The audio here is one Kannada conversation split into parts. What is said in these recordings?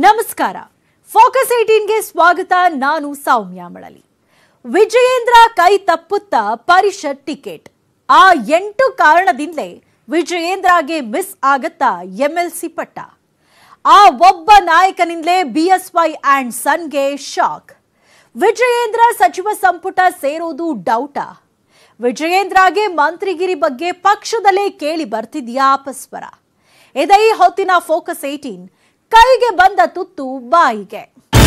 ನಮಸ್ಕಾರ ಫೋಕಸ್ ಏಟೀನ್ಗೆ ಸ್ವಾಗತ ನಾನು ಸೌಮ್ಯ ಮಳಲಿ ವಿಜಯೇಂದ್ರ ಕೈ ತಪ್ಪುತ್ತಾ ಪರಿಷತ್ ಟಿಕೆಟ್ ಆ ಎಂಟು ಕಾರಣದಿಂದಲೇ ವಿಜಯೇಂದ್ರಗೆ ಮಿಸ್ ಆಗತ್ತಾ ಎಂಎಲ್ಸಿ ಪಟ್ಟ ಆ ಒಬ್ಬ ನಾಯಕನಿಂದಲೇ ಬಿಎಸ್ವೈ ಅಂಡ್ ಸನ್ಗೆ ಶಾಕ್ ವಿಜಯೇಂದ್ರ ಸಚಿವ ಸಂಪುಟ ಸೇರೋದು ಡೌಟಾ ವಿಜಯೇಂದ್ರಗೆ ಮಂತ್ರಿಗಿರಿ ಬಗ್ಗೆ ಪಕ್ಷದಲ್ಲೇ ಕೇಳಿ ಬರ್ತಿದ್ಯಾ ಅಪಸ್ವರ ಇದೇ ಹೊತ್ತಿನ ಫೋಕಸ್ ಏಟೀನ್ ಕೈಗೆ ಬಂದ ತುತ್ತು ಬಾಯಿಗೆ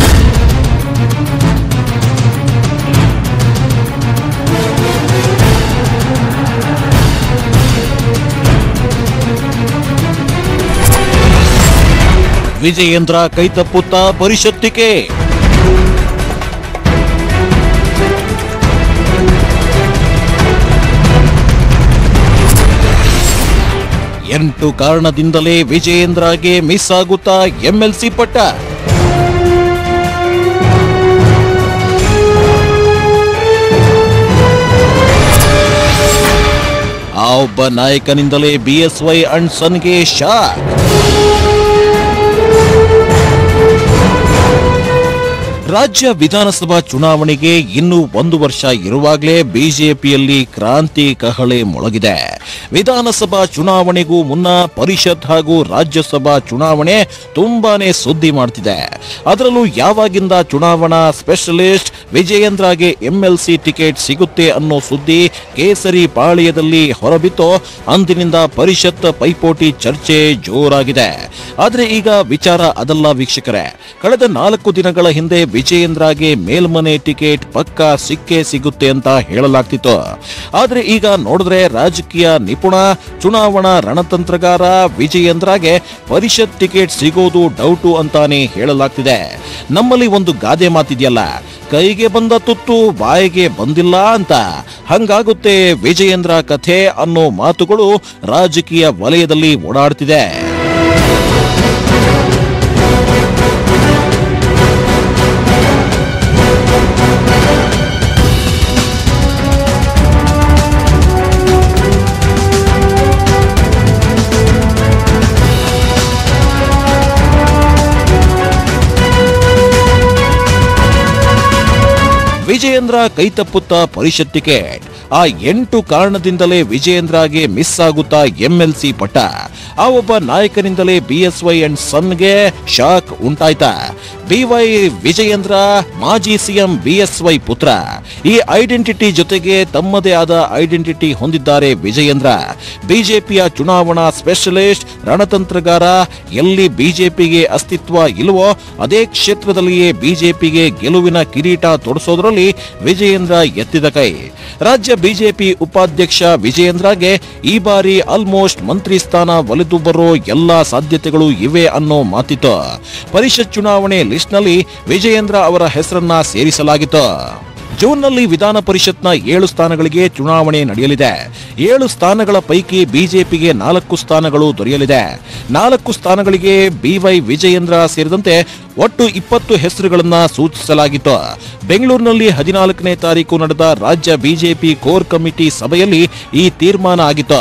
ವಿಜಯೇಂದ್ರ ಕೈತಪ್ಪುತ್ತಾ ಪರಿಷತ್ತಿಗೆ ಎಂಟು ಕಾರಣದಿಂದಲೇ ವಿಜಯೇಂದ್ರಗೆ ಮಿಸ್ ಆಗುತ್ತಾ ಎಂಎಲ್ಸಿ ಪಟ್ಟ ಆ ಒಬ್ಬ ನಾಯಕನಿಂದಲೇ ಬಿಎಸ್ವೈ ಅಂಡ್ ಸನ್ಗೆ ಶಾಕ್ ರಾಜ್ಯ ವಿಧಾನಸಭಾ ಚುನಾವಣೆಗೆ ಇನ್ನು ಒಂದು ವರ್ಷ ಇರುವಾಗಲೇ ಬಿಜೆಪಿಯಲ್ಲಿ ಕ್ರಾಂತಿ ಕಹಳೆ ಮೊಳಗಿದೆ ವಿಧಾನಸಭಾ ಚುನಾವಣೆಗೂ ಮುನ್ನ ಪರಿಷತ್ ಹಾಗೂ ರಾಜ್ಯಸಭಾ ಚುನಾವಣೆ ತುಂಬಾನೇ ಸುದ್ದಿ ಮಾಡ್ತಿದೆ ಅದರಲ್ಲೂ ಯಾವಾಗಿಂದ ಚುನಾವಣಾ ಸ್ಪೆಷಲಿಸ್ಟ್ ವಿಜಯೇಂದ್ರಗೆ ಎಂಎಲ್ಸಿ ಟಿಕೆಟ್ ಸಿಗುತ್ತೆ ಅನ್ನೋ ಸುದ್ದಿ ಕೇಸರಿ ಪಾಳ್ಯದಲ್ಲಿ ಹೊರಬಿತ್ತು ಅಂದಿನಿಂದ ಪರಿಷತ್ ಪೈಪೋಟಿ ಚರ್ಚೆ ಜೋರಾಗಿದೆ ಆದ್ರೆ ಈಗ ವಿಚಾರ ಅದಲ್ಲ ವೀಕ್ಷಕರೇ ಕಳೆದ ನಾಲ್ಕು ದಿನಗಳ ಹಿಂದೆ ವಿಜಯೇಂದ್ರಗೆ ಮೇಲ್ಮನೆ ಟಿಕೆಟ್ ಪಕ್ಕಾ ಸಿಕ್ಕೇ ಸಿಗುತ್ತೆ ಅಂತ ಹೇಳಲಾಗ್ತಿತ್ತು ಆದ್ರೆ ಈಗ ನೋಡಿದ್ರೆ ರಾಜಕೀಯ ನಿಪುಣ ಚುನಾವಣಾ ರಣತಂತ್ರಗಾರ ವಿಜಯೇಂದ್ರಗೆ ಪರಿಷತ್ ಟಿಕೆಟ್ ಸಿಗೋದು ಡೌಟು ಅಂತಾನೆ ಹೇಳಲಾಗ್ತಿದೆ ನಮ್ಮಲ್ಲಿ ಒಂದು ಗಾದೆ ಮಾತಿದೆಯಲ್ಲ ಕೈಗೆ ಬಂದ ತುತ್ತು ಬಾಯಿಗೆ ಬಂದಿಲ್ಲ ಅಂತ ಹಂಗಾಗುತ್ತೆ ವಿಜಯೇಂದ್ರ ಕಥೆ ಅನ್ನೋ ಮಾತುಗಳು ರಾಜಕೀಯ ವಲಯದಲ್ಲಿ ಓಡಾಡ್ತಿದೆ ವಿಜಯೇಂದ್ರ ಕೈತಪ್ಪುತ್ತಾ ಪರಿಷತ್ ಟಿಕೆಟ್ ಆ ಎಂಟು ಕಾರಣದಿಂದಲೇ ವಿಜಯೇಂದ್ರಗೆ ಮಿಸ್ ಆಗುತ್ತಾ ಎಂಎಲ್ಸಿ ಪಟ್ಟ ಆ ಒಬ್ಬ ನಾಯಕನಿಂದಲೇ ಬಿಎಸ್ವೈ ಅಂಡ್ ಸನ್ಗೆ ಶಾಕ್ ಉಂಟಾಯ್ತಾ ಬಿವೈ ವಿಜಯೇಂದ್ರ ಮಾಜಿ ಸಿಎಂ ಬಿಎಸ್ವೈ ಪುತ್ರ ಈ ಐಡೆಂಟಿಟಿ ಜೊತೆಗೆ ತಮ್ಮದೇ ಆದ ಐಡೆಂಟಿಟಿ ಹೊಂದಿದ್ದಾರೆ ವಿಜಯೇಂದ್ರ ಬಿಜೆಪಿಯ ಚುನಾವಣಾ ಸ್ಪೆಷಲಿಸ್ಟ್ ರಣತಂತ್ರಗಾರ ಎಲ್ಲಿ ಬಿಜೆಪಿಗೆ ಅಸ್ತಿತ್ವ ಇಲ್ವೋ ಅದೇ ಕ್ಷೇತ್ರದಲ್ಲಿಯೇ ಬಿಜೆಪಿಗೆ ಗೆಲುವಿನ ಕಿರೀಟ ತೊಡಸೋದ್ರಲ್ಲಿ ವಿಜಯೇಂದ್ರ ಎತ್ತಿದ ಕೈ ರಾಜ್ಯ ಬಿಜೆಪಿ ಉಪಾಧ್ಯಕ್ಷ ವಿಜಯೇಂದ್ರಗೆ ಈ ಬಾರಿ ಆಲ್ಮೋಸ್ಟ್ ಮಂತ್ರಿ ಸ್ಥಾನ ಒಲಿದು ಬರೋ ಎಲ್ಲಾ ಸಾಧ್ಯತೆಗಳು ಇವೆ ಅನ್ನೋ ಮಾತಿತ್ತು ಪರಿಷತ್ ಚುನಾವಣೆ ಲಿಸ್ಟ್ನಲ್ಲಿ ವಿಜಯೇಂದ್ರ ಅವರ ಹೆಸರನ್ನ ಸೇರಿಸಲಾಗಿತ್ತು ಜೂನ್ನಲ್ಲಿ ವಿಧಾನ ಪರಿಷತ್ನ ಏಳು ಸ್ಥಾನಗಳಿಗೆ ಚುನಾವಣೆ ನಡೆಯಲಿದೆ ಏಳು ಸ್ಥಾನಗಳ ಪೈಕಿ ಬಿಜೆಪಿಗೆ ನಾಲ್ಕು ಸ್ಥಾನಗಳು ದೊರೆಯಲಿದೆ ನಾಲ್ಕು ಸ್ಥಾನಗಳಿಗೆ ಬಿವೈ ವಿಜಯೇಂದ್ರ ಸೇರಿದಂತೆ ಒಟ್ಟು ಇಪ್ಪತ್ತು ಹೆಸರುಗಳನ್ನ ಸೂಚಿಸಲಾಗಿತ್ತು ಬೆಂಗಳೂರಿನಲ್ಲಿ ಹದಿನಾಲ್ಕನೇ ತಾರೀಕು ನಡೆದ ರಾಜ್ಯ ಬಿಜೆಪಿ ಕೋರ್ ಕಮಿಟಿ ಸಭೆಯಲ್ಲಿ ಈ ತೀರ್ಮಾನ ಆಗಿತ್ತು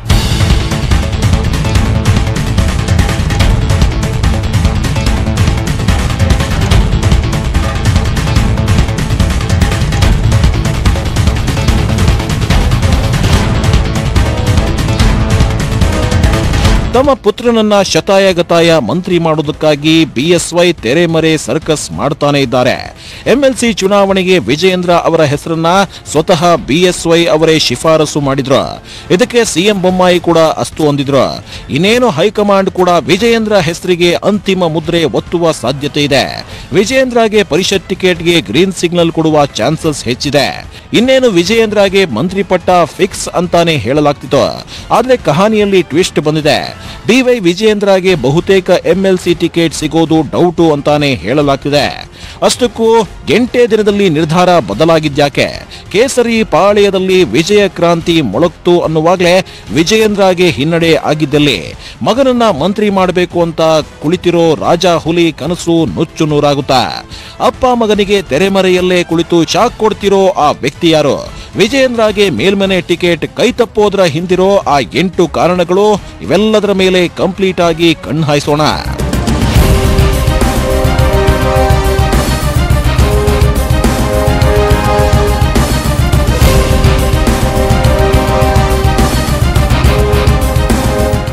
ತಮ್ಮ ಪುತ್ರನನ್ನ ಶತಾಯಗತಾಯ ಮಂತ್ರಿ ಮಾಡುವುದಕ್ಕಾಗಿ ಬಿಎಸ್ವೈ ತೆರೆಮರೆ ಸರ್ಕಸ್ ಮಾಡ್ತಾನೆ ಇದ್ದಾರೆ ಎಂಎಲ್ಸಿ ಚುನಾವಣೆಗೆ ವಿಜಯೇಂದ್ರ ಅವರ ಹೆಸರನ್ನ ಸ್ವತಃ ಬಿಎಸ್ವೈ ಅವರೇ ಶಿಫಾರಸು ಮಾಡಿದ್ರು ಇದಕ್ಕೆ ಸಿಎಂ ಬೊಮ್ಮಾಯಿ ಕೂಡ ಅಸ್ತು ಹೊಂದಿದ್ರು ಇನ್ನೇನು ಹೈಕಮಾಂಡ್ ಕೂಡ ವಿಜಯೇಂದ್ರ ಹೆಸರಿಗೆ ಅಂತಿಮ ಮುದ್ರೆ ಒತ್ತುವ ಸಾಧ್ಯತೆ ಇದೆ ವಿಜಯೇಂದ್ರಗೆ ಪರಿಷತ್ ಟಿಕೆಟ್ಗೆ ಗ್ರೀನ್ ಸಿಗ್ನಲ್ ಕೊಡುವ ಚಾನ್ಸಸ್ ಹೆಚ್ಚಿದೆ ಇನ್ನೇನು ವಿಜಯೇಂದ್ರಗೆ ಮಂತ್ರಿ ಪಟ್ಟ ಫಿಕ್ಸ್ ಅಂತಾನೆ ಹೇಳಲಾಗ್ತಿತ್ತು ಆದ್ರೆ ಕಹಾನಿಯಲ್ಲಿ ಟ್ವಿಸ್ಟ್ ಬಂದಿದೆ ಬಿವೈ ವಿಜಯೇಂದ್ರಗೆ ಬಹುತೇಕ ಎಂಎಲ್ಸಿ ಟಿಕೆಟ್ ಸಿಗೋದು ಡೌಟು ಅಂತಾನೆ ಹೇಳಲಾಗ್ತಿದೆ ಅಷ್ಟಕ್ಕೂ ಎಂಟೇ ದಿನದಲ್ಲಿ ನಿರ್ಧಾರ ಬದಲಾಗಿದ್ಯಾಕೆ ಕೇಸರಿ ಪಾಳ್ಯದಲ್ಲಿ ವಿಜಯ ಕ್ರಾಂತಿ ಮೊಳಗ್ತು ಅನ್ನುವಾಗಲೇ ವಿಜಯೇಂದ್ರಗೆ ಹಿನ್ನಡೆ ಆಗಿದ್ದಲ್ಲಿ ಮಗನನ್ನ ಮಂತ್ರಿ ಮಾಡಬೇಕು ಅಂತ ಕುಳಿತಿರೋ ರಾಜ ಹುಲಿ ಕನಸು ನುಚ್ಚು ನೂರಾಗುತ್ತಾ ಅಪ್ಪ ಮಗನಿಗೆ ತೆರೆಮರೆಯಲ್ಲೇ ಕುಳಿತು ಶಾಕ್ ಕೊಡ್ತಿರೋ ಆ ವ್ಯಕ್ತಿ ಯಾರು ವಿಜಯೇಂದ್ರಗೆ ಮೇಲ್ಮನೆ ಟಿಕೆಟ್ ಕೈ ತಪ್ಪೋದ್ರ ಹಿಂದಿರೋ ಆ ಎಂಟು ಕಾರಣಗಳು ಇವೆಲ್ಲದರ ಮೇಲೆ ಕಂಪ್ಲೀಟ್ ಆಗಿ ಕಣ್ಣು ಹಾಯಿಸೋಣ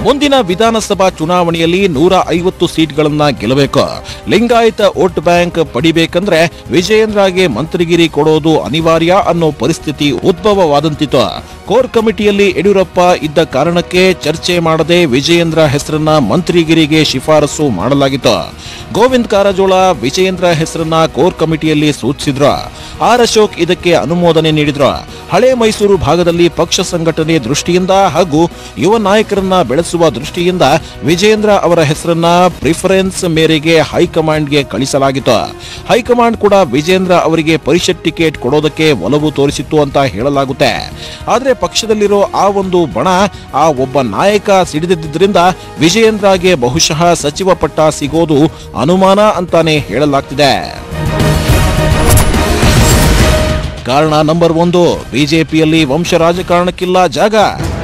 ಮುಂದಿನ ವಿಧಾನಸಭಾ ಚುನಾವಣೆಯಲ್ಲಿ ನೂರ ಐವತ್ತು ಸೀಟ್ಗಳನ್ನ ಗೆಲ್ಲಬೇಕು ಲಿಂಗಾಯತ ವೋಟ್ ಬ್ಯಾಂಕ್ ಪಡಿಬೇಕಂದ್ರೆ ವಿಜಯೇಂದ್ರಗೆ ಮಂತ್ರಿಗಿರಿ ಕೊಡೋದು ಅನಿವಾರ್ಯ ಅನ್ನೋ ಪರಿಸ್ಥಿತಿ ಉದ್ಭವವಾದಂತಿತ್ತು ಕೋರ್ ಕಮಿಟಿಯಲ್ಲಿ ಯಡಿಯೂರಪ್ಪ ಇದ್ದ ಕಾರಣಕ್ಕೆ ಚರ್ಚೆ ಮಾಡದೆ ವಿಜಯೇಂದ್ರ ಹೆಸರನ್ನ ಮಂತ್ರಿಗಿರಿಗೆ ಶಿಫಾರಸು ಮಾಡಲಾಗಿತ್ತು ಗೋವಿಂದ್ ಕಾರಜೋಳ ವಿಜಯೇಂದ್ರ ಹೆಸರನ್ನ ಕೋರ್ ಕಮಿಟಿಯಲ್ಲಿ ಸೂಚಿಸಿದ್ರು ಆರ್ ಅಶೋಕ್ ಇದಕ್ಕೆ ಅನುಮೋದನೆ ನೀಡಿದ್ರು ಹಳೆ ಮೈಸೂರು ಭಾಗದಲ್ಲಿ ಪಕ್ಷ ಸಂಘಟನೆ ದೃಷ್ಟಿಯಿಂದ ಹಾಗೂ ಯುವ ನಾಯಕರನ್ನ ಬೆಳೆಸುವ ದೃಷ್ಟಿಯಿಂದ ವಿಜಯೇಂದ್ರ ಅವರ ಹೆಸರನ್ನ ಪ್ರಿಫರೆನ್ಸ್ ಮೇರೆಗೆ ಹೈಕಮಾಂಡ್ಗೆ ಕಳಿಸಲಾಗಿತ್ತು ಹೈಕಮಾಂಡ್ ಕೂಡ ವಿಜೇಂದ್ರ ಅವರಿಗೆ ಪರಿಷತ್ ಟಿಕೆಟ್ ಕೊಡೋದಕ್ಕೆ ಒಲವು ತೋರಿಸಿತ್ತು ಅಂತ ಹೇಳಲಾಗುತ್ತೆ ಆದ್ರೆ ಪಕ್ಷದಲ್ಲಿರೋ ಆ ಒಂದು ಬಣ ಆ ಒಬ್ಬ ನಾಯಕ ಸಿಡಿದಿದ್ದರಿಂದ ವಿಜಯೇಂದ್ರಗೆ ಬಹುಶಃ ಸಚಿವ ಪಟ್ಟ ಸಿಗೋದು ಅನುಮಾನ ಅಂತಾನೆ ಹೇಳಲಾಗ್ತಿದೆ ಕಾರಣ ನಂಬರ್ ಒಂದು ಬಿಜೆಪಿಯಲ್ಲಿ ವಂಶ ರಾಜಕಾರಣಕ್ಕಿಲ್ಲ ಜಾಗ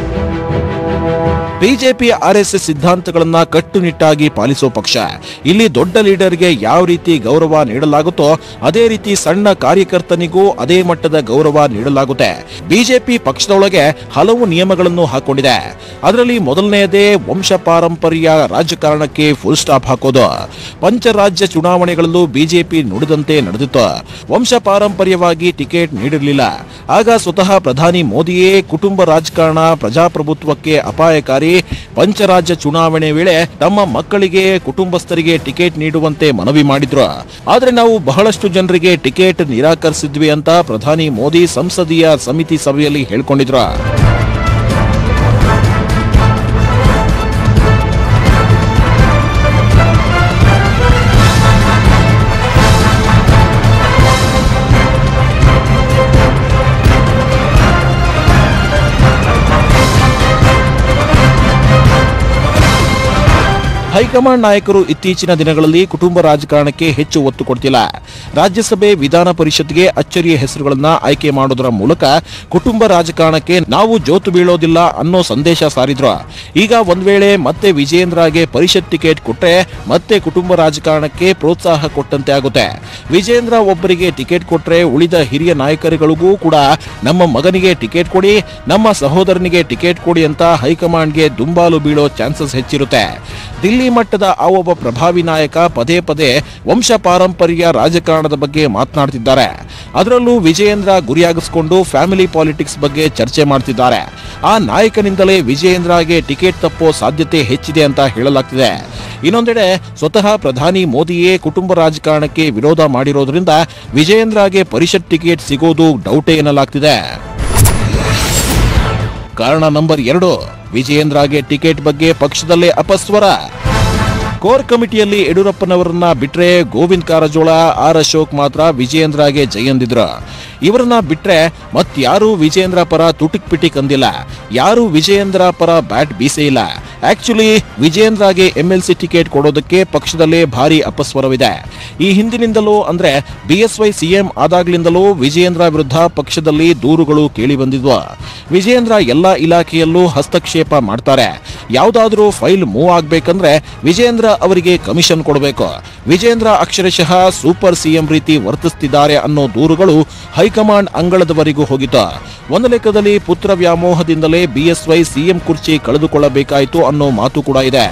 ಬಿಜೆಪಿ ಆರ್ಎಸ್ಎಸ್ ಸಿದ್ಧಾಂತಗಳನ್ನ ಕಟ್ಟುನಿಟ್ಟಾಗಿ ಪಾಲಿಸೋ ಪಕ್ಷ ಇಲ್ಲಿ ದೊಡ್ಡ ಲೀಡರ್ಗೆ ಯಾವ ರೀತಿ ಗೌರವ ನೀಡಲಾಗುತ್ತೋ ಅದೇ ರೀತಿ ಸಣ್ಣ ಕಾರ್ಯಕರ್ತನಿಗೂ ಅದೇ ಮಟ್ಟದ ಗೌರವ ನೀಡಲಾಗುತ್ತೆ ಬಿಜೆಪಿ ಪಕ್ಷದೊಳಗೆ ಹಲವು ನಿಯಮಗಳನ್ನು ಹಾಕೊಂಡಿದೆ ಅದರಲ್ಲಿ ಮೊದಲನೆಯದೇ ವಂಶ ಪಾರಂಪರ್ಯ ರಾಜಕಾರಣಕ್ಕೆ ಫುಲ್ ಸ್ಟಾಪ್ ಹಾಕೋದು ಪಂಚರಾಜ್ಯ ಚುನಾವಣೆಗಳಲ್ಲೂ ಬಿಜೆಪಿ ನುಡಿದಂತೆ ನಡೆದಿತ್ತು ವಂಶ ಪಾರಂಪರ್ಯವಾಗಿ ಟಿಕೆಟ್ ನೀಡಿರಲಿಲ್ಲ ಆಗ ಸ್ವತಃ ಪ್ರಧಾನಿ ಮೋದಿಯೇ ಕುಟುಂಬ ರಾಜಕಾರಣ ಪ್ರಜಾಪ್ರಭುತ್ವಕ್ಕೆ ಅಪಾಯಕಾರಿ ಪಂಚರಾಜ್ಯ ಚುನಾವಣೆ ವೇಳೆ ತಮ್ಮ ಮಕ್ಕಳಿಗೆ ಕುಟುಂಬಸ್ಥರಿಗೆ ಟಿಕೆಟ್ ನೀಡುವಂತೆ ಮನವಿ ಮಾಡಿದ್ರು ಆದ್ರೆ ನಾವು ಬಹಳಷ್ಟು ಜನರಿಗೆ ಟಿಕೆಟ್ ನಿರಾಕರಿಸಿದ್ವಿ ಅಂತ ಪ್ರಧಾನಿ ಮೋದಿ ಸಂಸದೀಯ ಸಮಿತಿ ಸಭೆಯಲ್ಲಿ ಹೇಳ್ಕೊಂಡಿದ್ರು ಹೈಕಮಾಂಡ್ ನಾಯಕರು ಇತ್ತೀಚಿನ ದಿನಗಳಲ್ಲಿ ಕುಟುಂಬ ರಾಜಕಾರಣಕ್ಕೆ ಹೆಚ್ಚು ಒತ್ತು ಕೊಡ್ತಿಲ್ಲ ರಾಜ್ಯಸಭೆ ವಿಧಾನ ಪರಿಷತ್ಗೆ ಅಚ್ಚರಿಯ ಹೆಸರುಗಳನ್ನ ಆಯ್ಕೆ ಮಾಡೋದರ ಮೂಲಕ ಕುಟುಂಬ ರಾಜಕಾರಣಕ್ಕೆ ನಾವು ಜೋತು ಬೀಳೋದಿಲ್ಲ ಅನ್ನೋ ಸಂದೇಶ ಸಾರಿದ್ರು ಈಗ ಒಂದ್ ವೇಳೆ ಮತ್ತೆ ವಿಜೇಂದ್ರಗೆ ಪರಿಷತ್ ಟಿಕೆಟ್ ಕೊಟ್ರೆ ಮತ್ತೆ ಕುಟುಂಬ ರಾಜಕಾರಣಕ್ಕೆ ಪ್ರೋತ್ಸಾಹ ಕೊಟ್ಟಂತೆ ಆಗುತ್ತೆ ವಿಜೇಂದ್ರ ಒಬ್ಬರಿಗೆ ಟಿಕೆಟ್ ಕೊಟ್ರೆ ಉಳಿದ ಹಿರಿಯ ನಾಯಕರುಗಳಿಗೂ ಕೂಡ ನಮ್ಮ ಮಗನಿಗೆ ಟಿಕೆಟ್ ಕೊಡಿ ನಮ್ಮ ಸಹೋದರನಿಗೆ ಟಿಕೆಟ್ ಕೊಡಿ ಅಂತ ಹೈಕಮಾಂಡ್ಗೆ ದುಂಬಾಲು ಬೀಳೋ ಚಾನ್ಸಸ್ ಹೆಚ್ಚಿರುತ್ತೆ ದಿಲ್ಲಿ ಮಟ್ಟದ ಆ ಒಬ್ಬ ಪ್ರಭಾವಿ ನಾಯಕ ಪದೇ ಪದೇ ವಂಶ ಪಾರಂಪರ್ಯ ರಾಜಕಾರಣದ ಬಗ್ಗೆ ಮಾತನಾಡ್ತಿದ್ದಾರೆ ಅದರಲ್ಲೂ ವಿಜಯೇಂದ್ರ ಗುರಿಯಾಗಿಸಿಕೊಂಡು ಫ್ಯಾಮಿಲಿ ಪಾಲಿಟಿಕ್ಸ್ ಬಗ್ಗೆ ಚರ್ಚೆ ಮಾಡ್ತಿದ್ದಾರೆ ಆ ನಾಯಕನಿಂದಲೇ ವಿಜಯೇಂದ್ರಗೆ ಟಿಕೆಟ್ ತಪ್ಪೋ ಸಾಧ್ಯತೆ ಹೆಚ್ಚಿದೆ ಅಂತ ಹೇಳಲಾಗ್ತಿದೆ ಇನ್ನೊಂದೆಡೆ ಸ್ವತಃ ಪ್ರಧಾನಿ ಮೋದಿಯೇ ಕುಟುಂಬ ರಾಜಕಾರಣಕ್ಕೆ ವಿರೋಧ ಮಾಡಿರೋದ್ರಿಂದ ವಿಜಯೇಂದ್ರಗೆ ಪರಿಷತ್ ಟಿಕೆಟ್ ಸಿಗೋದು ಡೌಟೇ ಎನ್ನಲಾಗ್ತಿದೆ ಕಾರಣ ನಂಬರ್ ಎರಡು ವಿಜಯೇಂದ್ರಗೆ ಟಿಕೆಟ್ ಬಗ್ಗೆ ಪಕ್ಷದಲ್ಲೇ ಅಪಸ್ವರ ಕೋರ್ ಕಮಿಟಿಯಲ್ಲಿ ಯಡಿಯೂರಪ್ಪನವರನ್ನ ಬಿಟ್ರೆ ಗೋವಿಂದ್ ಕಾರಜೋಳ ಆರ್ ಅಶೋಕ್ ಮಾತ್ರ ವಿಜಯೇಂದ್ರಗೆ ಜೈ ಅಂದಿದ್ರು ಇವರನ್ನ ಬಿಟ್ರೆ ಮತ್ಯಾರು ವಿಜಯೇಂದ್ರ ಪರ ತುಟಿಕ್ ಪಿಟಿಕ್ ಅಂದಿಲ್ಲ ಯಾರು ವಿಜಯೇಂದ್ರ ಪರ ಬ್ಯಾಟ್ ಬೀಸೇ ಇಲ್ಲ ಆಕ್ಚುಲಿ ವಿಜಯೇಂದ್ರಗೆ ಎಂ ಎಲ್ ಸಿ ಟಿಕೆಟ್ ಕೊಡೋದಕ್ಕೆ ಪಕ್ಷದಲ್ಲೇ ಭಾರಿ ಅಪಸ್ವರವಿದೆ ಈ ಹಿಂದಿನಿಂದಲೂ ಅಂದ್ರೆ ಬಿಎಸ್ವೈ ಸಿಎಂ ಆದಾಗ್ಲಿಂದಲೂ ವಿಜಯೇಂದ್ರ ವಿರುದ್ಧ ಪಕ್ಷದಲ್ಲಿ ದೂರುಗಳು ಕೇಳಿ ಬಂದಿದ್ವು ವಿಜಯೇಂದ್ರ ಎಲ್ಲಾ ಇಲಾಖೆಯಲ್ಲೂ ಹಸ್ತಕ್ಷೇಪ ಮಾಡ್ತಾರೆ ಯಾವ್ದಾದ್ರೂ ಫೈಲ್ ಮೂವ್ ಆಗ್ಬೇಕಂದ್ರೆ ವಿಜಯೇಂದ್ರ ಅವರಿಗೆ ಕಮಿಷನ್ ಕೊಡಬೇಕು ವಿಜೇಂದ್ರ ಅಕ್ಷರಶಃ ಸೂಪರ್ ಸಿಎಂ ರೀತಿ ವರ್ತಿಸ್ತಿದ್ದಾರೆ ಅನ್ನೋ ದೂರುಗಳು ಹೈಕಮಾಂಡ್ ಅಂಗಳದವರೆಗೂ ಹೋಗಿತ್ತು ಒಂದು ಲೆಕ್ಕದಲ್ಲಿ ಪುತ್ರ ವ್ಯಾಮೋಹದಿಂದಲೇ ಬಿಎಸ್ವೈ ಸಿಎಂ ಕುರ್ಚಿ ಕಳೆದುಕೊಳ್ಳಬೇಕಾಯಿತು ಅನ್ನೋ ಮಾತು ಕೂಡ ಇದೆ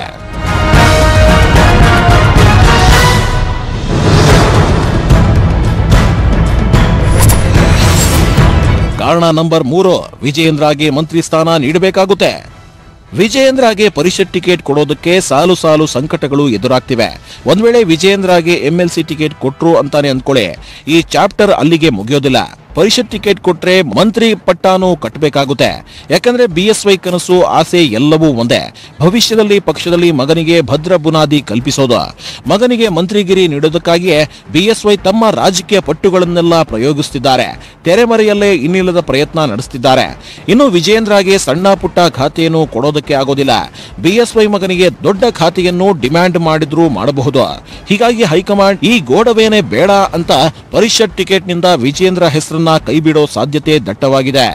ಕಾರಣ ನಂಬರ್ ಮೂರು ವಿಜಯೇಂದ್ರಗೆ ಮಂತ್ರಿ ಸ್ಥಾನ ನೀಡಬೇಕಾಗುತ್ತೆ ವಿಜಯೇಂದ್ರಗೆ ಪರಿಷತ್ ಟಿಕೆಟ್ ಕೊಡೋದಕ್ಕೆ ಸಾಲು ಸಾಲು ಸಂಕಟಗಳು ಎದುರಾಗ್ತಿವೆ ಒಂದ್ ವೇಳೆ ವಿಜಯೇಂದ್ರಗೆ ಎಂ ಎಲ್ ಸಿ ಟಿಕೆಟ್ ಕೊಟ್ರು ಅಂತಾನೆ ಅಂದ್ಕೊಳ್ಳಿ ಈ ಚಾಪ್ಟರ್ ಅಲ್ಲಿಗೆ ಮುಗಿಯೋದಿಲ್ಲ ಪರಿಷತ್ ಟಿಕೆಟ್ ಕೊಟ್ರೆ ಮಂತ್ರಿ ಪಟ್ಟಾನು ಕಟ್ಟಬೇಕಾಗುತ್ತೆ ಯಾಕಂದ್ರೆ ಬಿಎಸ್ವೈ ಕನಸು ಆಸೆ ಎಲ್ಲವೂ ಒಂದೇ ಭವಿಷ್ಯದಲ್ಲಿ ಪಕ್ಷದಲ್ಲಿ ಮಗನಿಗೆ ಭದ್ರ ಬುನಾದಿ ಕಲ್ಪಿಸೋದು ಮಗನಿಗೆ ಮಂತ್ರಿಗಿರಿ ನೀಡೋದಕ್ಕಾಗಿಯೇ ಬಿಎಸ್ವೈ ತಮ್ಮ ರಾಜಕೀಯ ಪಟ್ಟುಗಳನ್ನೆಲ್ಲ ಪ್ರಯೋಗಿಸುತ್ತಿದ್ದಾರೆ ತೆರೆಮರೆಯಲ್ಲೇ ಇನ್ನಿಲ್ಲದ ಪ್ರಯತ್ನ ನಡೆಸುತ್ತಿದ್ದಾರೆ ಇನ್ನು ವಿಜೇಂದ್ರಗೆ ಸಣ್ಣ ಪುಟ್ಟ ಖಾತೆಯನ್ನು ಕೊಡೋದಕ್ಕೆ ಆಗೋದಿಲ್ಲ ಬಿಎಸ್ವೈ ಮಗನಿಗೆ ದೊಡ್ಡ ಖಾತೆಯನ್ನು ಡಿಮ್ಯಾಂಡ್ ಮಾಡಿದ್ರೂ ಮಾಡಬಹುದು ಹೀಗಾಗಿ ಹೈಕಮಾಂಡ್ ಈ ಗೋಡವೇನೆ ಬೇಡ ಅಂತ ಪರಿಷತ್ ಟಿಕೆಟ್ನಿಂದ ವಿಜೇಂದ್ರ ಹೆಸರನ್ನ ಕೈಬಿಡೋ ಸಾಧ್ಯತೆ ದಟ್ಟವಾಗಿದೆ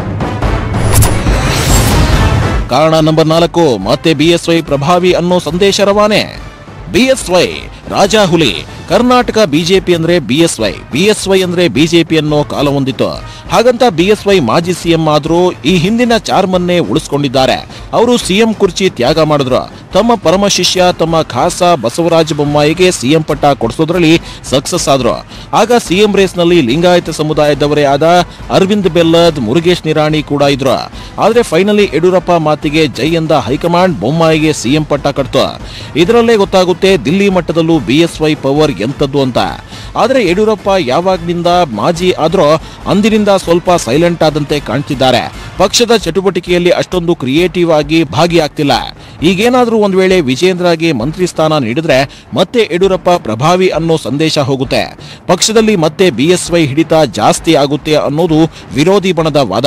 ಕಾರಣ ನಂಬರ್ ನಾಲ್ಕು ಮತ್ತೆ ಬಿಎಸ್ವೈ ಪ್ರಭಾವಿ ಅನ್ನೋ ಸಂದೇಶ ರವಾನೆ ಬಿಎಸ್ವೈ ರಾಜಾಹುಲಿ ಕರ್ನಾಟಕ ಬಿಜೆಪಿ ಅಂದ್ರೆ ಬಿಎಸ್ವೈ ಬಿಎಸ್ವೈ ಅಂದ್ರೆ ಬಿಜೆಪಿ ಅನ್ನೋ ಕಾಲ ಹೊಂದಿತ್ತು ಹಾಗಂತ ಬಿಎಸ್ವೈ ಮಾಜಿ ಸಿಎಂ ಆದ್ರೂ ಈ ಹಿಂದಿನ ಚಾರ್ಮನ್ನೇ ಉಳಿಸ್ಕೊಂಡಿದ್ದಾರೆ ಅವರು ಸಿಎಂ ಕುರ್ಚಿ ತ್ಯಾಗ ಮಾಡಿದ್ರು ತಮ್ಮ ಪರಮ ಶಿಷ್ಯ ತಮ್ಮ ಖಾಸ ಬಸವರಾಜ ಬೊಮ್ಮಾಯಿಗೆ ಸಿಎಂ ಪಟ್ಟ ಕೊಡಿಸೋದ್ರಲ್ಲಿ ಸಕ್ಸಸ್ ಆದ್ರು ಆಗ ಸಿಎಂ ರೇಸ್ ನಲ್ಲಿ ಲಿಂಗಾಯತ ಸಮುದಾಯದವರೇ ಆದ ಅರವಿಂದ್ ಬೆಲ್ಲದ್ ಮುರುಗೇಶ್ ನಿರಾಣಿ ಕೂಡ ಇದ್ರು ಆದ್ರೆ ಫೈನಲಿ ಯಡಿಯೂರಪ್ಪ ಮಾತಿಗೆ ಜೈ ಎಂದ ಹೈಕಮಾಂಡ್ ಬೊಮ್ಮಾಯಿಗೆ ಸಿಎಂ ಪಟ್ಟ ಕಟ್ತು ಇದರಲ್ಲೇ ಗೊತ್ತಾಗುತ್ತೆ ದಿಲ್ಲಿ ಮಟ್ಟದಲ್ಲೂ ಬಿಎಸ್ವೈ ಪವರ್ ಎಂತದ್ದು ಅಂತ ಆದ್ರೆ ಯಡಿಯೂರಪ್ಪ ಯಾವಾಗ್ನಿಂದ ಮಾಜಿ ಆದ್ರೂ ಅಂದಿನಿಂದ ಸ್ವಲ್ಪ ಸೈಲೆಂಟ್ ಆದಂತೆ ಕಾಣ್ತಿದ್ದಾರೆ ಪಕ್ಷದ ಚಟುವಟಿಕೆಯಲ್ಲಿ ಅಷ್ಟೊಂದು ಕ್ರಿಯೇಟಿವ್ ಆಗಿ ಭಾಗಿಯಾಗ್ತಿಲ್ಲ ಈಗೇನಾದ್ರೂ ಒಂದ್ ವೇಳೆ ವಿಜೇಂದ್ರಗೆ ಮಂತ್ರಿ ಸ್ಥಾನ ನೀಡಿದ್ರೆ ಮತ್ತೆ ಯಡಿಯೂರಪ್ಪ ಪ್ರಭಾವಿ ಅನ್ನೋ ಸಂದೇಶ ಹೋಗುತ್ತೆ ಪಕ್ಷದಲ್ಲಿ ಮತ್ತೆ ಬಿಎಸ್ವೈ ಹಿಡಿತ ಜಾಸ್ತಿ ಆಗುತ್ತೆ ಅನ್ನೋದು ವಿರೋಧಿ ಬಣದ ವಾದ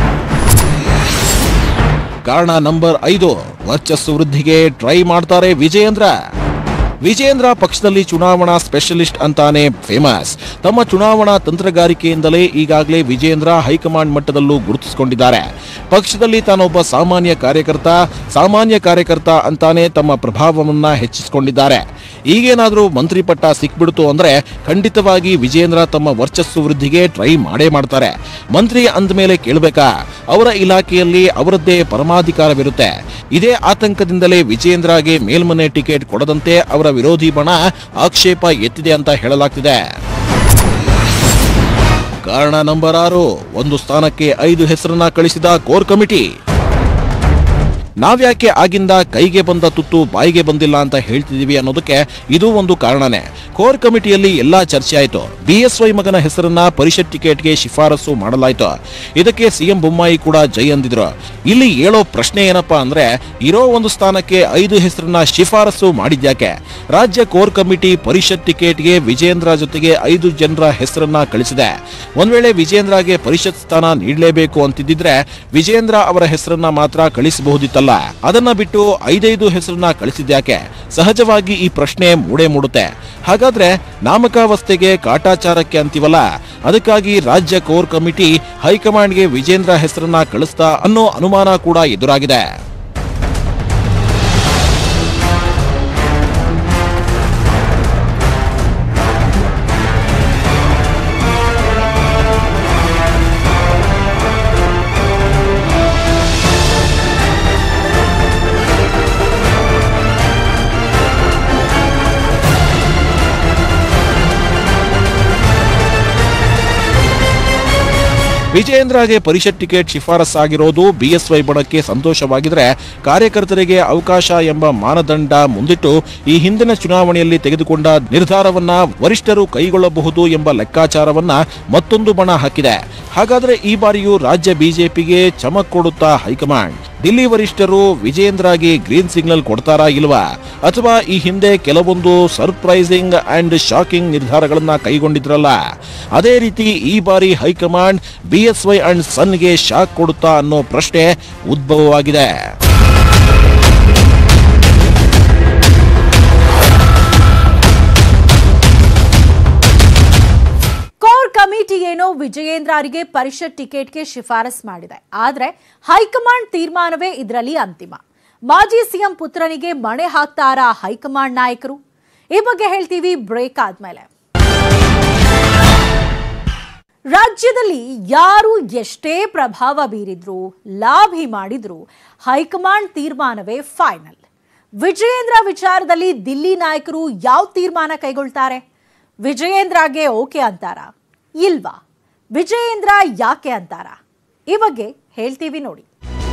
ಕಾರಣ ನಂಬರ್ ಐದು ವರ್ಚಸ್ಸು ವೃದ್ಧಿಗೆ ಟ್ರೈ ಮಾಡ್ತಾರೆ ವಿಜಯೇಂದ್ರ ವಿಜಯೇಂದ್ರ ಪಕ್ಷದಲ್ಲಿ ಚುನಾವಣಾ ಸ್ಪೆಷಲಿಸ್ಟ್ ಅಂತಾನೆ ಫೇಮಸ್ ತಮ್ಮ ಚುನಾವಣಾ ತಂತ್ರಗಾರಿಕೆಯಿಂದಲೇ ಈಗಾಗಲೇ ವಿಜಯೇಂದ್ರ ಹೈಕಮಾಂಡ್ ಮಟ್ಟದಲ್ಲೂ ಗುರುತಿಸಿಕೊಂಡಿದ್ದಾರೆ ಪಕ್ಷದಲ್ಲಿ ತಾನೊಬ್ಬ ಸಾಮಾನ್ಯ ಕಾರ್ಯಕರ್ತ ಸಾಮಾನ್ಯ ಕಾರ್ಯಕರ್ತ ಅಂತಾನೆ ತಮ್ಮ ಪ್ರಭಾವವನ್ನ ಹೆಚ್ಚಿಸಿಕೊಂಡಿದ್ದಾರೆ ಈಗೇನಾದ್ರೂ ಮಂತ್ರಿ ಪಟ್ಟ ಸಿಕ್ಬಿಡ್ತು ಅಂದ್ರೆ ಖಂಡಿತವಾಗಿ ವಿಜೇಂದ್ರ ತಮ್ಮ ವರ್ಚಸ್ಸು ವೃದ್ಧಿಗೆ ಟ್ರೈ ಮಾಡೇ ಮಾಡ್ತಾರೆ ಮಂತ್ರಿ ಅಂದಮೇಲೆ ಕೇಳಬೇಕಾ ಅವರ ಇಲಾಖೆಯಲ್ಲಿ ಅವರದ್ದೇ ಪರಮಾಧಿಕಾರವಿರುತ್ತೆ ಇದೇ ಆತಂಕದಿಂದಲೇ ವಿಜೇಂದ್ರಗೆ ಮೇಲ್ಮನೆ ಟಿಕೆಟ್ ಕೊಡದಂತೆ ಅವರ ವಿರೋಧಿ ಬಣ ಆಕ್ಷೇಪ ಎತ್ತಿದೆ ಅಂತ ಹೇಳಲಾಗ್ತಿದೆ ಕಾರಣ ನಂಬರ್ ಆರು ಒಂದು ಸ್ಥಾನಕ್ಕೆ ಐದು ಹೆಸರನ್ನ ಕಳಿಸಿದ ಕೋರ್ ಕಮಿಟಿ ನಾವ್ಯಾಕೆ ಆಗಿಂದ ಕೈಗೆ ಬಂದ ತುತ್ತು ಬಾಯಿಗೆ ಬಂದಿಲ್ಲ ಅಂತ ಹೇಳ್ತಿದೀವಿ ಅನ್ನೋದಕ್ಕೆ ಇದು ಒಂದು ಕಾರಣನೇ ಕೋರ್ ಕಮಿಟಿಯಲ್ಲಿ ಎಲ್ಲಾ ಚರ್ಚೆ ಆಯ್ತು ಬಿಎಸ್ವೈ ಮಗನ ಹೆಸರನ್ನ ಪರಿಷತ್ ಟಿಕೆಟ್ಗೆ ಶಿಫಾರಸು ಮಾಡಲಾಯ್ತು ಇದಕ್ಕೆ ಸಿಎಂ ಬೊಮ್ಮಾಯಿ ಕೂಡ ಜೈ ಅಂದಿದ್ರು ಇಲ್ಲಿ ಹೇಳೋ ಪ್ರಶ್ನೆ ಏನಪ್ಪಾ ಅಂದ್ರೆ ಇರೋ ಒಂದು ಸ್ಥಾನಕ್ಕೆ ಐದು ಹೆಸರನ್ನ ಶಿಫಾರಸು ಮಾಡಿದ್ಯಾಕೆ ರಾಜ್ಯ ಕೋರ್ ಕಮಿಟಿ ಪರಿಷತ್ ಟಿಕೆಟ್ಗೆ ವಿಜೇಂದ್ರ ಜೊತೆಗೆ ಐದು ಜನರ ಹೆಸರನ್ನ ಕಳಿಸಿದೆ ಒಂದ್ ವೇಳೆ ವಿಜೇಂದ್ರಗೆ ಪರಿಷತ್ ಸ್ಥಾನ ನೀಡಲೇಬೇಕು ಅಂತಿದ್ದಿದ್ರೆ ವಿಜೇಂದ್ರ ಅವರ ಹೆಸರನ್ನ ಮಾತ್ರ ಕಳಿಸಬಹುದಿತ್ತಲ್ಲ ಅದನ್ನ ಬಿಟ್ಟು ಐದೈದು ಹೆಸರನ್ನ ಕಳಿಸಿದ್ಯಾಕೆ ಸಹಜವಾಗಿ ಈ ಪ್ರಶ್ನೆ ಮೂಡೇ ಮೂಡುತ್ತೆ ಹಾಗಾದ್ರೆ ನಾಮಕಾವಸ್ಥೆಗೆ ಕಾಟಾಚಾರಕ್ಕೆ ಅಂತೀವಲ್ಲ ಅದಕ್ಕಾಗಿ ರಾಜ್ಯ ಕೋರ್ ಕಮಿಟಿ ಹೈಕಮಾಂಡ್ಗೆ ವಿಜೇಂದ್ರ ಹೆಸರನ್ನ ಕಳಿಸ್ತಾ ಅನ್ನೋ ಅನುಮಾನ ಕೂಡ ಎದುರಾಗಿದೆ ವಿಜಯೇಂದ್ರಗೆ ಪರಿಷತ್ ಟಿಕೆಟ್ ಶಿಫಾರಸ್ಸಾಗಿರೋದು ಬಿಎಸ್ವೈ ಬಣಕ್ಕೆ ಸಂತೋಷವಾಗಿದ್ರೆ ಕಾರ್ಯಕರ್ತರಿಗೆ ಅವಕಾಶ ಎಂಬ ಮಾನದಂಡ ಮುಂದಿಟ್ಟು ಈ ಹಿಂದಿನ ಚುನಾವಣೆಯಲ್ಲಿ ತೆಗೆದುಕೊಂಡ ನಿರ್ಧಾರವನ್ನ ವರಿಷ್ಠರು ಕೈಗೊಳ್ಳಬಹುದು ಎಂಬ ಲೆಕ್ಕಾಚಾರವನ್ನ ಮತ್ತೊಂದು ಬಣ ಹಾಕಿದೆ ಹಾಗಾದ್ರೆ ಈ ಬಾರಿಯೂ ರಾಜ್ಯ ಬಿಜೆಪಿಗೆ ಚಮಕ್ ಕೊಡುತ್ತಾ ಹೈಕಮಾಂಡ್ ದಿಲ್ಲಿ ವರಿಷ್ಠರು ವಿಜೇಂದ್ರಗೆ ಗ್ರೀನ್ ಸಿಗ್ನಲ್ ಕೊಡ್ತಾರಾ ಇಲ್ವಾ ಅಥವಾ ಈ ಹಿಂದೆ ಕೆಲವೊಂದು ಸರ್ಪ್ರೈಸಿಂಗ್ ಅಂಡ್ ಶಾಕಿಂಗ್ ನಿರ್ಧಾರಗಳನ್ನ ಕೈಗೊಂಡಿದ್ರಲ್ಲ ಅದೇ ರೀತಿ ಈ ಬಾರಿ ಹೈಕಮಾಂಡ್ ಬಿಎಸ್ವೈ ಅಂಡ್ ಸನ್ಗೆ ಶಾಕ್ ಕೊಡುತ್ತಾ ಅನ್ನೋ ಪ್ರಶ್ನೆ ಉದ್ಭವವಾಗಿದೆ ಕೋರ್ ಕಮಿಟಿ ಏನೋ ವಿಜಯೇಂದ್ರರಿಗೆ ಪರಿಷತ್ ಟಿಕೆಟ್ಗೆ ಶಿಫಾರಸ್ ಮಾಡಿದೆ ಆದ್ರೆ ಹೈಕಮಾಂಡ್ ತೀರ್ಮಾನವೇ ಇದರಲ್ಲಿ ಅಂತಿಮ ಮಾಜಿ ಸಿಎಂ ಪುತ್ರನಿಗೆ ಮಣೆ ಹಾಕ್ತಾರಾ ಹೈಕಮಾಂಡ್ ನಾಯಕರು ಈ ಬಗ್ಗೆ ಹೇಳ್ತೀವಿ ಬ್ರೇಕ್ ಆದ್ಮೇಲೆ ರಾಜ್ಯದಲ್ಲಿ ಯಾರು ಎಷ್ಟೇ ಪ್ರಭಾವ ಬೀರಿದ್ರು ಲಾಭಿ ಮಾಡಿದ್ರು ಹೈಕಮಾಂಡ್ ತೀರ್ಮಾನವೇ ಫೈನಲ್ ವಿಜಯೇಂದ್ರ ವಿಚಾರದಲ್ಲಿ ದಿಲ್ಲಿ ನಾಯಕರು ಯಾವ ತೀರ್ಮಾನ ಕೈಗೊಳ್ತಾರೆ ವಿಜಯೇಂದ್ರಗೆ ಓಕೆ ಅಂತಾರ ಇಲ್ವಾ ವಿಜಯೇಂದ್ರ ಯಾಕೆ ಅಂತಾರ ಈ ಬಗ್ಗೆ ಹೇಳ್ತೀವಿ ನೋಡಿ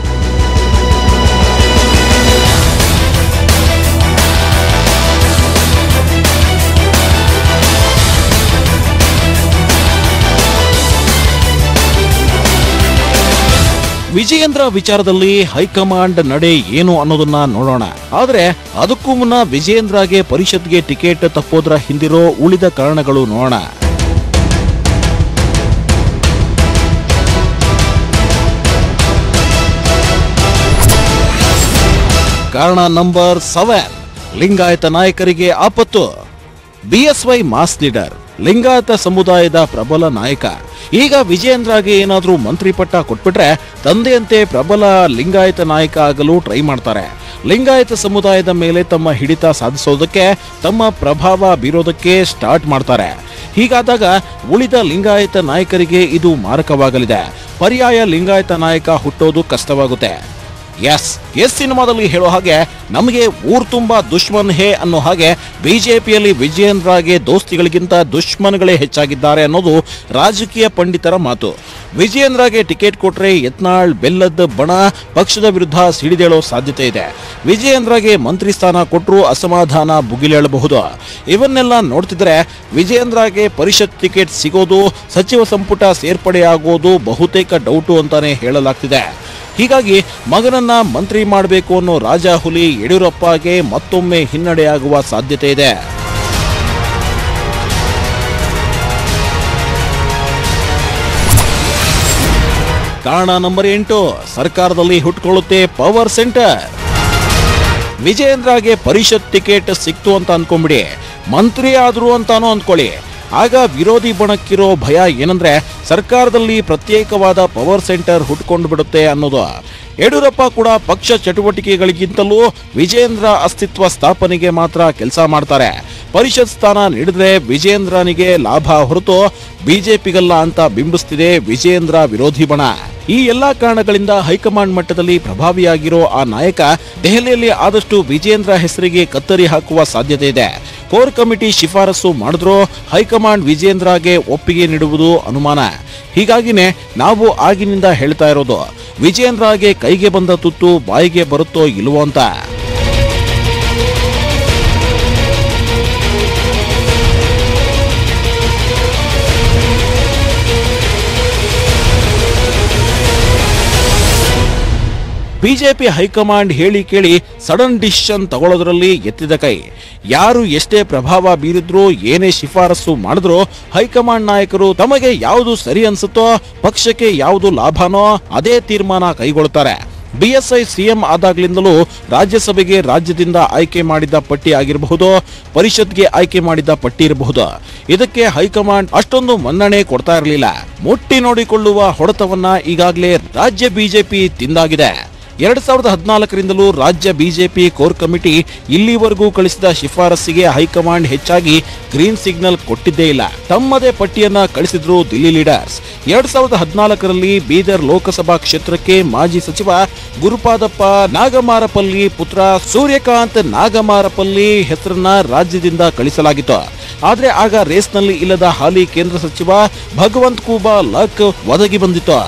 ವಿಜಯೇಂದ್ರ ವಿಚಾರದಲ್ಲಿ ಹೈಕಮಾಂಡ್ ನಡೆ ಏನು ಅನ್ನೋದನ್ನ ನೋಡೋಣ ಆದ್ರೆ ಅದಕ್ಕೂ ಮುನ್ನ ವಿಜಯೇಂದ್ರಗೆ ಪರಿಷತ್ಗೆ ಟಿಕೆಟ್ ತಪ್ಪೋದ್ರ ಹಿಂದಿರೋ ಉಳಿದ ಕಾರಣಗಳು ನೋಡೋಣ ಕಾರಣ ನಂಬರ್ ಸೆವೆನ್ ಲಿಂಗಾಯತ ನಾಯಕರಿಗೆ ಆಪತ್ತು ಬಿಎಸ್ವೈ ಮಾಸ್ ಲೀಡರ್ ಲಿಂಗಾಯತ ಸಮುದಾಯದ ಪ್ರಬಲ ನಾಯಕ ಈಗ ವಿಜಯೇಂದ್ರಗೆ ಏನಾದ್ರೂ ಮಂತ್ರಿ ಪಟ್ಟ ಕೊಟ್ಬಿಟ್ರೆ ತಂದೆಯಂತೆ ಪ್ರಬಲ ಲಿಂಗಾಯತ ನಾಯಕ ಆಗಲು ಟ್ರೈ ಮಾಡ್ತಾರೆ ಲಿಂಗಾಯತ ಸಮುದಾಯದ ಮೇಲೆ ತಮ್ಮ ಹಿಡಿತ ಸಾಧಿಸೋದಕ್ಕೆ ತಮ್ಮ ಪ್ರಭಾವ ಬೀರೋದಕ್ಕೆ ಸ್ಟಾರ್ಟ್ ಮಾಡ್ತಾರೆ ಹೀಗಾದಾಗ ಉಳಿದ ಲಿಂಗಾಯತ ನಾಯಕರಿಗೆ ಇದು ಮಾರಕವಾಗಲಿದೆ ಪರ್ಯಾಯ ಲಿಂಗಾಯತ ನಾಯಕ ಹುಟ್ಟೋದು ಕಷ್ಟವಾಗುತ್ತೆ ಎಸ್ ಎಸ್ ಸಿನಿಮಾದಲ್ಲಿ ಹೇಳೋ ಹಾಗೆ ನಮಗೆ ಊರ್ ತುಂಬಾ ದುಶ್ಮನ್ ಹೇ ಅನ್ನೋ ಹಾಗೆ ಬಿಜೆಪಿಯಲ್ಲಿ ವಿಜಯೇಂದ್ರಗೆ ದೋಸ್ತಿಗಳಿಗಿಂತ ದುಶ್ಮನ್ಗಳೇ ಹೆಚ್ಚಾಗಿದ್ದಾರೆ ಅನ್ನೋದು ರಾಜಕೀಯ ಪಂಡಿತರ ಮಾತು ವಿಜಯೇಂದ್ರಗೆ ಟಿಕೆಟ್ ಕೊಟ್ರೆ ಯತ್ನಾಳ್ ಬೆಲ್ಲದ ಬಣ ಪಕ್ಷದ ವಿರುದ್ಧ ಸಿಡಿದೇಳೋ ಸಾಧ್ಯತೆ ಇದೆ ವಿಜಯೇಂದ್ರಗೆ ಮಂತ್ರಿ ಸ್ಥಾನ ಕೊಟ್ಟರು ಅಸಮಾಧಾನ ಭುಗಿಲೇಳಬಹುದು ಇವನ್ನೆಲ್ಲ ನೋಡ್ತಿದ್ರೆ ವಿಜಯೇಂದ್ರಗೆ ಪರಿಷತ್ ಟಿಕೆಟ್ ಸಿಗೋದು ಸಚಿವ ಸಂಪುಟ ಸೇರ್ಪಡೆಯಾಗೋದು ಬಹುತೇಕ ಡೌಟು ಅಂತಾನೆ ಹೇಳಲಾಗ್ತಿದೆ ಹೀಗಾಗಿ ಮಗನನ್ನ ಮಂತ್ರಿ ಮಾಡಬೇಕು ಅನ್ನೋ ರಾಜಾಹುಲಿ ಯಡಿಯೂರಪ್ಪಗೆ ಮತ್ತೊಮ್ಮೆ ಹಿನ್ನಡೆಯಾಗುವ ಸಾಧ್ಯತೆ ಇದೆ ಕಾರಣ ನಂಬರ್ ಎಂಟು ಸರ್ಕಾರದಲ್ಲಿ ಹುಟ್ಕೊಳ್ಳುತ್ತೆ ಪವರ್ ಸೆಂಟರ್ ವಿಜಯೇಂದ್ರಗೆ ಪರಿಷತ್ ಟಿಕೆಟ್ ಸಿಕ್ತು ಅಂತ ಅನ್ಕೊಂಬಿಡಿ ಮಂತ್ರಿ ಆದ್ರು ಅಂತಾನೂ ಅಂದ್ಕೊಳ್ಳಿ ಆಗ ವಿರೋಧಿ ಬಣಕ್ಕಿರೋ ಭಯ ಏನಂದ್ರೆ ಸರ್ಕಾರದಲ್ಲಿ ಪ್ರತ್ಯೇಕವಾದ ಪವರ್ ಸೆಂಟರ್ ಹುಟ್ಕೊಂಡು ಬಿಡುತ್ತೆ ಅನ್ನೋದು ಯಡಿಯೂರಪ್ಪ ಕೂಡ ಪಕ್ಷ ಚಟುವಟಿಕೆಗಳಿಗಿಂತಲೂ ವಿಜೇಂದ್ರ ಅಸ್ತಿತ್ವ ಸ್ಥಾಪನೆಗೆ ಮಾತ್ರ ಕೆಲಸ ಮಾಡ್ತಾರೆ ಪರಿಷತ್ ಸ್ಥಾನ ನೀಡಿದ್ರೆ ವಿಜೇಂದ್ರನಿಗೆ ಲಾಭ ಹೊರತು ಬಿಜೆಪಿಗಲ್ಲ ಅಂತ ಬಿಂಬಿಸ್ತಿದೆ ವಿಜೇಂದ್ರ ವಿರೋಧಿ ಬಣ ಈ ಎಲ್ಲಾ ಕಾರಣಗಳಿಂದ ಹೈಕಮಾಂಡ್ ಮಟ್ಟದಲ್ಲಿ ಪ್ರಭಾವಿಯಾಗಿರೋ ಆ ನಾಯಕ ದೆಹಲಿಯಲ್ಲಿ ಆದಷ್ಟು ವಿಜೇಂದ್ರ ಹೆಸರಿಗೆ ಕತ್ತರಿ ಹಾಕುವ ಸಾಧ್ಯತೆ ಇದೆ ಕೋರ್ ಕಮಿಟಿ ಶಿಫಾರಸು ಮಾಡಿದ್ರೂ ಹೈಕಮಾಂಡ್ ವಿಜೇಂದ್ರಗೆ ಒಪ್ಪಿಗೆ ನೀಡುವುದು ಅನುಮಾನ ಹೀಗಾಗಿನೇ ನಾವು ಆಗಿನಿಂದ ಹೇಳ್ತಾ ಇರೋದು ವಿಜೇಂದ್ರಗೆ ಕೈಗೆ ಬಂದ ತುತ್ತು ಬಾಯಿಗೆ ಬರುತ್ತೋ ಇಲ್ವೋ ಅಂತ ಬಿಜೆಪಿ ಹೈಕಮಾಂಡ್ ಹೇಳಿ ಕೇಳಿ ಸಡನ್ ಡಿಸಿಷನ್ ತಗೊಳ್ಳೋದ್ರಲ್ಲಿ ಎತ್ತಿದ ಕೈ ಯಾರು ಎಷ್ಟೇ ಪ್ರಭಾವ ಬೀರಿದ್ರು ಏನೇ ಶಿಫಾರಸು ಮಾಡಿದ್ರು ಹೈಕಮಾಂಡ್ ನಾಯಕರು ತಮಗೆ ಯಾವುದು ಸರಿ ಅನ್ಸುತ್ತೋ ಪಕ್ಷಕ್ಕೆ ಯಾವುದು ಲಾಭನೋ ಅದೇ ತೀರ್ಮಾನ ಕೈಗೊಳ್ಳುತ್ತಾರೆ ಬಿಎಸ್ಐ ಸಿಎಂ ಆದಾಗ್ಲಿಂದಲೂ ರಾಜ್ಯಸಭೆಗೆ ರಾಜ್ಯದಿಂದ ಆಯ್ಕೆ ಮಾಡಿದ ಪಟ್ಟಿ ಆಗಿರಬಹುದು ಪರಿಷತ್ಗೆ ಆಯ್ಕೆ ಮಾಡಿದ ಪಟ್ಟಿ ಇರಬಹುದು ಇದಕ್ಕೆ ಹೈಕಮಾಂಡ್ ಅಷ್ಟೊಂದು ಮನ್ನಣೆ ಕೊಡ್ತಾ ಇರಲಿಲ್ಲ ಮುಟ್ಟಿ ನೋಡಿಕೊಳ್ಳುವ ಹೊಡೆತವನ್ನ ಈಗಾಗಲೇ ರಾಜ್ಯ ಬಿಜೆಪಿ ತಿಂದಾಗಿದೆ ಎರಡ್ ಸಾವಿರದ ಹದಿನಾಲ್ಕರಿಂದಲೂ ರಾಜ್ಯ ಬಿಜೆಪಿ ಕೋರ್ ಕಮಿಟಿ ಇಲ್ಲಿವರೆಗೂ ಕಳಿಸಿದ ಶಿಫಾರಸ್ಸಿಗೆ ಹೈಕಮಾಂಡ್ ಹೆಚ್ಚಾಗಿ ಗ್ರೀನ್ ಸಿಗ್ನಲ್ ಕೊಟ್ಟಿದ್ದೇ ಇಲ್ಲ ತಮ್ಮದೇ ಪಟ್ಟಿಯನ್ನ ಕಳಿಸಿದ್ರು ದಿಲ್ಲಿ ಲೀಡರ್ಸ್ ಎರಡ್ ಸಾವಿರದ ಹದಿನಾಲ್ಕರಲ್ಲಿ ಬೀದರ್ ಲೋಕಸಭಾ ಕ್ಷೇತ್ರಕ್ಕೆ ಮಾಜಿ ಸಚಿವ ಗುರುಪಾದಪ್ಪ ನಾಗಮಾರಪಲ್ಲಿ ಪುತ್ರ ಸೂರ್ಯಕಾಂತ್ ನಾಗಮಾರಪಲ್ಲಿ ಹೆಸರನ್ನ ರಾಜ್ಯದಿಂದ ಕಳಿಸಲಾಗಿತ್ತು ಆದ್ರೆ ಆಗ ರೇಸ್ನಲ್ಲಿ ಇಲ್ಲದ ಹಾಲಿ ಕೇಂದ್ರ ಸಚಿವ ಭಗವಂತ್ ಕೂಬಾ ಲಕ್ ಒದಗಿ ಬಂದಿತ್ತು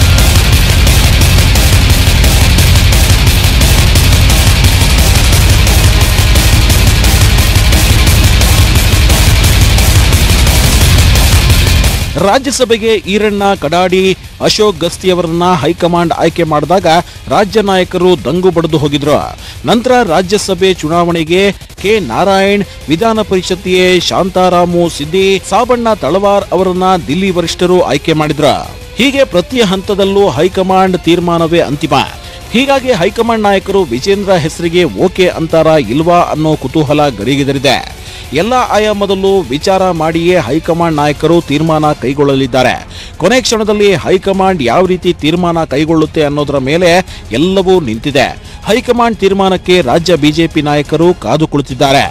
ರಾಜ್ಯಸಭೆಗೆ ಈರಣ್ಣ ಕಡಾಡಿ ಅಶೋಕ್ ಗಸ್ತಿಯವರನ್ನ ಹೈಕಮಾಂಡ್ ಆಯ್ಕೆ ಮಾಡಿದಾಗ ರಾಜ್ಯ ನಾಯಕರು ದಂಗು ಬಡಿದು ಹೋಗಿದ್ರು ನಂತರ ರಾಜ್ಯಸಭೆ ಚುನಾವಣೆಗೆ ಕೆ ನಾರಾಯಣ್ ವಿಧಾನ ಪರಿಷತ್ತಿಗೆ ಶಾಂತಾರಾಮು ಸಿದ್ದಿ ಸಾಬಣ್ಣ ತಳವಾರ್ ಅವರನ್ನ ದಿಲ್ಲಿ ವರಿಷ್ಠರು ಆಯ್ಕೆ ಮಾಡಿದ್ರು ಹೀಗೆ ಪ್ರತಿ ಹಂತದಲ್ಲೂ ಹೈಕಮಾಂಡ್ ತೀರ್ಮಾನವೇ ಅಂತಿಮ ಹೀಗಾಗಿ ಹೈಕಮಾಂಡ್ ನಾಯಕರು ವಿಜೇಂದ್ರ ಹೆಸರಿಗೆ ಓಕೆ ಅಂತಾರ ಇಲ್ವಾ ಅನ್ನೋ ಕುತೂಹಲ ಗರಿಗೆದರಿದೆ ಎಲ್ಲ ಆಯಾಮದಲ್ಲೂ ವಿಚಾರ ಮಾಡಿಯೇ ಹೈಕಮಾಂಡ್ ನಾಯಕರು ತೀರ್ಮಾನ ಕೈಗೊಳ್ಳಲಿದ್ದಾರೆ ಕೊನೆ ಕ್ಷಣದಲ್ಲಿ ಹೈಕಮಾಂಡ್ ಯಾವ ರೀತಿ ತೀರ್ಮಾನ ಕೈಗೊಳ್ಳುತ್ತೆ ಅನ್ನೋದರ ಮೇಲೆ ಎಲ್ಲವೂ ನಿಂತಿದೆ ಹೈಕಮಾಂಡ್ ತೀರ್ಮಾನಕ್ಕೆ ರಾಜ್ಯ ಬಿಜೆಪಿ ನಾಯಕರು ಕಾದು ಕುಳಿತಿದ್ದಾರೆ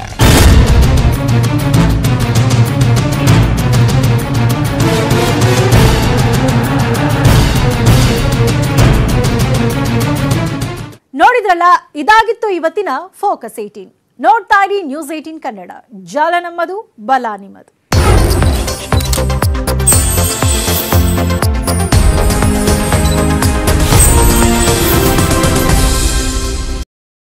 ನೋಡಿದ್ರಲ್ಲ ಇದಾಗಿತ್ತು ಇವತ್ತಿನ ಫೋಕಸ್ ಏಟೀನ್ ನೋಡ್ತಾ ಇರಿ ನ್ಯೂಸ್ ಏಟೀನ್ ಕನ್ನಡ ಜಾಲ ನಮ್ಮದು ಬಲ ನಿಮ್ಮದು